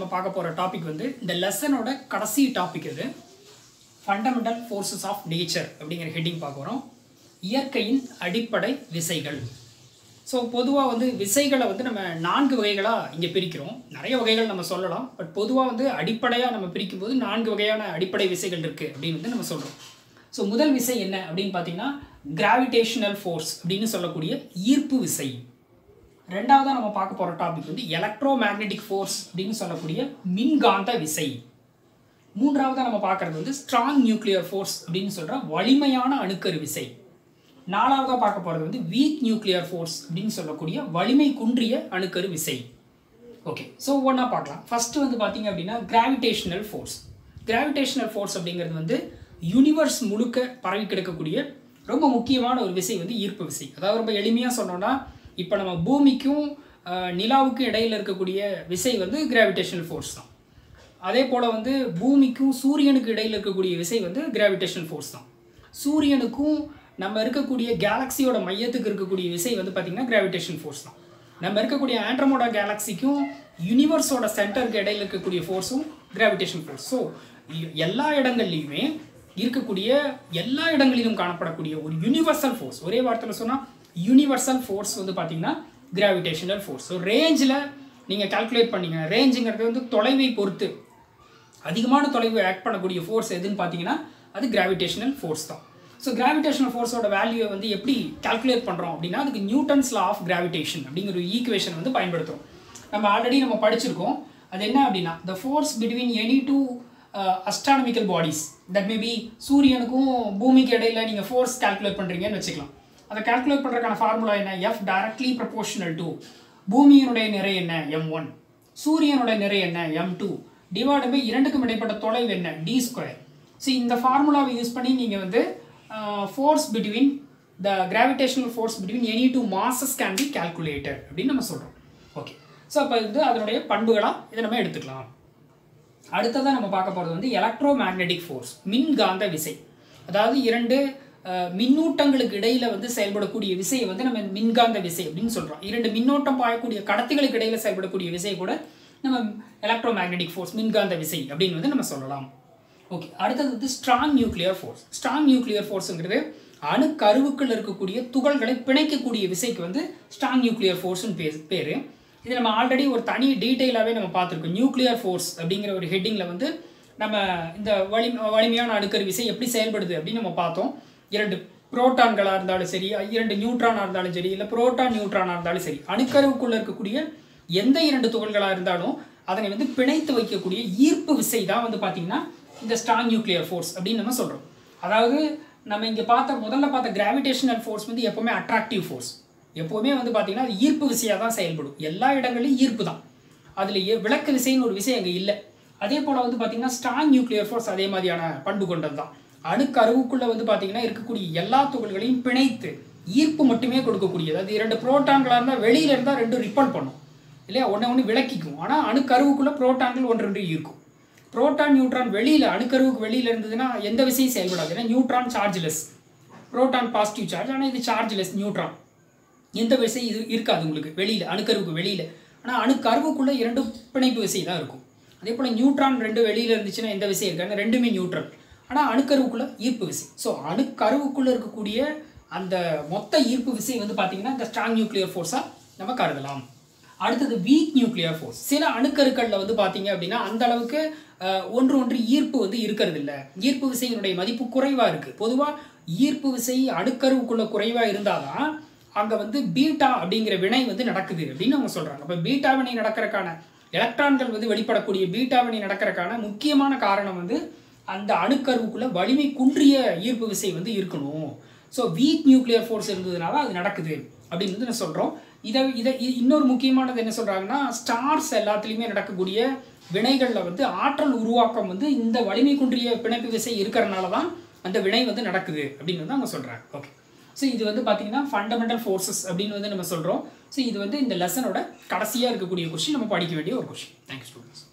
பார்க்க போகிற டாபிக் வந்து இந்த லெசனோட கடைசி டாபிக் இது ஃபண்டமெண்டல் ஃபோர்ஸஸ் ஆஃப் நேச்சர் அப்படிங்கிற ஹெட்டிங் பார்க்க போகிறோம் இயற்கையின் அடிப்படை விசைகள் ஸோ பொதுவாக வந்து விசைகளை வந்து நம்ம நான்கு வகைகளாக இங்கே பிரிக்கிறோம் நிறைய வகைகள் நம்ம சொல்லலாம் பட் பொதுவாக வந்து அடிப்படையாக நம்ம பிரிக்கும்போது நான்கு வகையான அடிப்படை விசைகள் இருக்குது அப்படின்னு வந்து நம்ம சொல்கிறோம் ஸோ முதல் விசை என்ன அப்படின்னு பார்த்தீங்கன்னா கிராவிடேஷனல் ஃபோர்ஸ் அப்படின்னு சொல்லக்கூடிய ஈர்ப்பு விசை ரெண்டாவதாக நம்ம பார்க்க போகிற டாபிக் வந்து எலக்ட்ரோ மேக்னெட்டிக் ஃபோர்ஸ் அப்படின்னு சொல்லக்கூடிய மின்காந்த விசை மூன்றாவதாக நம்ம பார்க்குறது வந்து ஸ்ட்ராங் நியூக்ளியர் ஃபோர்ஸ் அப்படின்னு சொல்கிற வலிமையான அணுக்கரு விசை நாலாவதாக பார்க்க போகிறது வந்து வீக் நியூக்ளியர் ஃபோர்ஸ் அப்படின்னு சொல்லக்கூடிய வலிமை குன்றிய அணுக்கரு விசை ஓகே ஸோ ஒன்றா பார்க்கலாம் ஃபஸ்ட்டு வந்து பார்த்தீங்க அப்படின்னா கிராவிடேஷனல் ஃபோர்ஸ் கிராவிடேஷனல் ஃபோர்ஸ் அப்படிங்கிறது வந்து யூனிவர்ஸ் முழுக்க பரவி கிடக்கக்கூடிய ரொம்ப முக்கியமான ஒரு விசை வந்து ஈர்ப்பு விசை அதாவது ரொம்ப எளிமையாக சொன்னோன்னா இப்போ நம்ம பூமிக்கும் அஹ், நிலாவுக்கும் இடையில இருக்கக்கூடிய விசை வந்து கிராவிடேஷனல் ஃபோர்ஸ் தான் அதே போல் வந்து பூமிக்கும் சூரியனுக்கு இடையில் இருக்கக்கூடிய விசை வந்து கிராவிடேஷனல் ஃபோர்ஸ் தான் சூரியனுக்கும் நம்ம இருக்கக்கூடிய கேலக்சியோட மையத்துக்கு இருக்கக்கூடிய விசை வந்து பார்த்திங்கன்னா கிராவிடேஷன் ஃபோர்ஸ் தான் நம்ம இருக்கக்கூடிய ஆண்ட்ரமோடா கேலக்சிக்கும் யூனிவர்ஸோட சென்டருக்கு இடையில் இருக்கக்கூடிய ஃபோர்ஸும் கிராவிடேஷன் ஃபோர்ஸ் ஸோ எல்லா இடங்கள்லையுமே இருக்கக்கூடிய எல்லா இடங்களிலும் காணப்படக்கூடிய ஒரு யூனிவர்சல் ஃபோர்ஸ் ஒரே வார்த்தையில் சொன்னால் யூனிவர்சல் ஃபோர்ஸ் வந்து பார்த்தீங்கன்னா கிராவிடேஷனல் ஃபோர்ஸ் ஸோ ரேஞ்சில் நீங்கள் கால்குலேட் பண்ணீங்க ரேஞ்சுங்கிறது வந்து தொலைவை பொறுத்து அதிகமான தொலைவு ஆக்ட் பண்ணக்கூடிய ஃபோர்ஸ் எதுன்னு பார்த்தீங்கன்னா அது கிராவிடேஷனல் ஃபோர்ஸ் தான் ஸோ கிராவிடேஷனல் ஃபோர்ஸோட வேல்யூவை வந்து எப்படி கால்குலேட் பண்ணுறோம் அப்படின்னா அதுக்கு நியூட்டன்ஸ் லா ஆஃப் கிராவிடேஷன் அப்படிங்கிற ஒரு ஈக்குவேஷன் வந்து பயன்படுத்துகிறோம் நம்ம ஆல்ரெடி நம்ம படிச்சிருக்கோம் அது என்ன அப்படின்னா the force between any two astronomical bodies that maybe சூரியனுக்கும் பூமிக்கு இடையில நீங்கள் ஃபோர்ஸ் கால்குலேட் பண்ணுறீங்கன்னு வச்சுக்கலாம் அதை கால்குலேட் பண்ணுறதுக்கான ஃபார்முலா என்ன எஃப் டைரக்ட்லி ப்ரொபோர்ஷனல் டு பூமியினுடைய நிறை என்ன எம் ஒன் சூரியனுடைய நிறை என்ன எம் டூ டிவைட் பை இரண்டுக்கும் இடைப்பட்ட தொலைவு என்ன டி ஸ்கொயர் ஸோ இந்த ஃபார்முலாவை யூஸ் பண்ணி நீங்கள் வந்து force between the gravitational force between any two masses can be calculated அப்படின்னு நம்ம சொல்கிறோம் ஓகே ஸோ அப்போ இது அதனுடைய பண்புகளாக இதை நம்ம எடுத்துக்கலாம் அடுத்ததாக நம்ம பார்க்க போகிறது வந்து எலக்ட்ரோ மேக்னெட்டிக் ஃபோர்ஸ் மின்காந்த விசை அதாவது இரண்டு அஹ், மின்னூட்டங்களுக்கு இடையில வந்து செயல்படக்கூடிய விசையை வந்து நம்ம மின்காந்த விசை அப்படின்னு சொல்கிறோம் இரண்டு மின்னோட்டம் பாயக்கூடிய கடத்திகளுக்கு இடையில செயல்படக்கூடிய விசை கூட நம்ம எலக்ட்ரோ மேக்னெட்டிக் ஃபோர்ஸ் மின்காந்த விசை அப்படின்னு வந்து நம்ம சொல்லலாம் ஓகே அடுத்தது வந்து strong nuclear force strong nuclear ஃபோர்ஸுங்கிறது அணுக்கருவுக்குள்ள இருக்கக்கூடிய துகள்களை பிணைக்கக்கூடிய விசைக்கு வந்து ஸ்ட்ராங் நியூக்ளியர் ஃபோர்ஸ்னு பேர் பேர் இது நம்ம ஆல்ரெடி ஒரு தனி டீட்டெயிலாகவே நம்ம பார்த்துருக்கோம் நியூக்ளியர் ஃபோர்ஸ் அப்படிங்கிற ஒரு ஹெட்டிங்கில் வந்து நம்ம இந்த வலி வலிமையான அணுக்கரு விசை எப்படி செயல்படுது அப்படின்னு நம்ம பார்த்தோம் இரண்டு புரோட்டான்களாக இருந்தாலும் சரி இரண்டு நியூட்ரானாக இருந்தாலும் சரி இல்லை புரோட்டான் நியூட்ரானாக இருந்தாலும் சரி அணுக்கருவுக்குள்ளே இருக்கக்கூடிய எந்த இரண்டு துகள்களாக இருந்தாலும் அதனை வந்து பிணைத்து வைக்கக்கூடிய ஈர்ப்பு விசை தான் வந்து பார்த்திங்கன்னா இந்த ஸ்ட்ராங் நியூக்ளியர் ஃபோர்ஸ் அப்படின்னு நம்ம சொல்கிறோம் அதாவது நம்ம இங்கே பார்த்த முதல்ல பார்த்த கிராவிடேஷனல் ஃபோர்ஸ் வந்து எப்போவுமே அட்ராக்டிவ் ஃபோர்ஸ் எப்போவுமே வந்து பார்த்திங்கன்னா அது ஈர்ப்பு விசையாக தான் செயல்படும் எல்லா இடங்களையும் ஈர்ப்பு தான் அதில் எ- விளக்கு விசைன்னு ஒரு விசை அங்கே இல்லை அதே போல் வந்து பார்த்திங்கன்னா ஸ்ட்ராங் நியூக்ளியர் ஃபோர்ஸ் அதே மாதிரியான பண்பு கொண்டது தான் அணுக்கருவுக்குள்ளே வந்து பார்த்திங்கன்னா இருக்கக்கூடிய எல்லா துகள்களையும் பிணைத்து ஈர்ப்பு மட்டுமே கொடுக்கக்கூடியது அது இரண்டு புரோட்டான்களாக இருந்தால் வெளியில இருந்தால் ரெண்டும் ரிப்பல் பண்ணும் இல்லையா ஒன்று ஒன்று விளக்கிக்கும் ஆனால் அணுக்கருவுக்குள்ளே புரோட்டான்கள் ஒன்று ரெண்டு இருக்கும் புரோட்டான் நியூட்ரான் வெளியில் அணுக்கருவுக்கு வெளியில் இருந்ததுன்னா எந்த விசையும் செயல்படாது ஏன்னா neutron chargeless proton positive charge ஆனால் இது சார்ஜ்லெஸ் நியூட்ரான் எந்த விசை இது இருக்காது உங்களுக்கு வெளியில் அணுக்கருவுக்கு வெளியில் ஆனால் அணுக்கருவுக்குள்ளே இரண்டு பிணைப்பு விசை தான் இருக்கும் அதே போல் நியூட்ரான் ரெண்டு வெளியில் இருந்துச்சுன்னா எந்த விசை இருக்காது ரெண்டுமே நியூட்ரல் ஆனால் அணுக்கருவுக்குள்ளே ஈர்ப்பு விசை ஸோ அணுக்கருவுக்குள்ளே இருக்கக்கூடிய அந்த மொத்த ஈர்ப்பு விசை வந்து பார்த்திங்கன்னா இந்த ஸ்ட்ராங் நியூக்ளியர் ஃபோர்ஸாக நம்ம கருதலாம் அடுத்தது வீக் நியூக்ளியர் ஃபோர்ஸ் சில அணுக்கருக்களில் வந்து பார்த்தீங்க அப்படின்னா அந்த அளவுக்கு அஹ், ஒன்று ஒன்று ஈர்ப்பு வந்து இருக்கிறது இல்ல ஈர்ப்பு விசையினுடைய மதிப்பு குறைவாக இருக்குது பொதுவாக ஈர்ப்பு விசை அணுக்கருவுக்குள்ள குறைவாக இருந்தால் தான் அங்கே வந்து பீட்டா அப்படிங்கிற வினை வந்து நடக்குது அப்படின்னு அவங்க சொல்கிறாங்க அப்போ பீட்டா வினை நடக்கிறதுக்கான எலக்ட்ரான்கள் வந்து வெளிப்படக்கூடிய பீட்டா வினை நடக்கிறதுக்கான முக்கியமான காரணம் வந்து அந்த அணுக்கருவுக்குள்ள வலிமை குன்றிய ஈர்ப்பு விசை வந்து இருக்கணும் ஸோ வீக் நியூக்ளியர் ஃபோர்ஸ் இருந்ததுனால அது நடக்குது அப்படின்னு வந்து நான் சொல்கிறோம் இதை இதை இ- இன்னொரு முக்கியமானது என்ன சொல்கிறாங்கன்னா ஸ்டார்ஸ் எல்லாத்துலேயுமே நடக்கக்கூடிய வினைகளில் வந்து ஆற்றல் உருவாக்கம் வந்து இந்த வலிமை குன்றிய பிணைப்பு விசை இருக்கிறனால தான் அந்த வினை வந்து நடக்குது அப்படின்னு வந்து அவங்க சொல்கிறாங்க ஓகே ஸோ இது வந்து பார்த்தீங்கன்னா ஃபண்டமெண்டல் ஃபோர்ஸஸ் அப்படின்னு வந்து நம்ம சொல்கிறோம் ஸோ இது வந்து இந்த லெசனோட கடைசியாக இருக்கக்கூடிய கொஸ்டின் நம்ம படிக்க வேண்டிய ஒரு கொஸ்டின் தேங்க்யூ ஸ்டூடெண்ட்ஸ்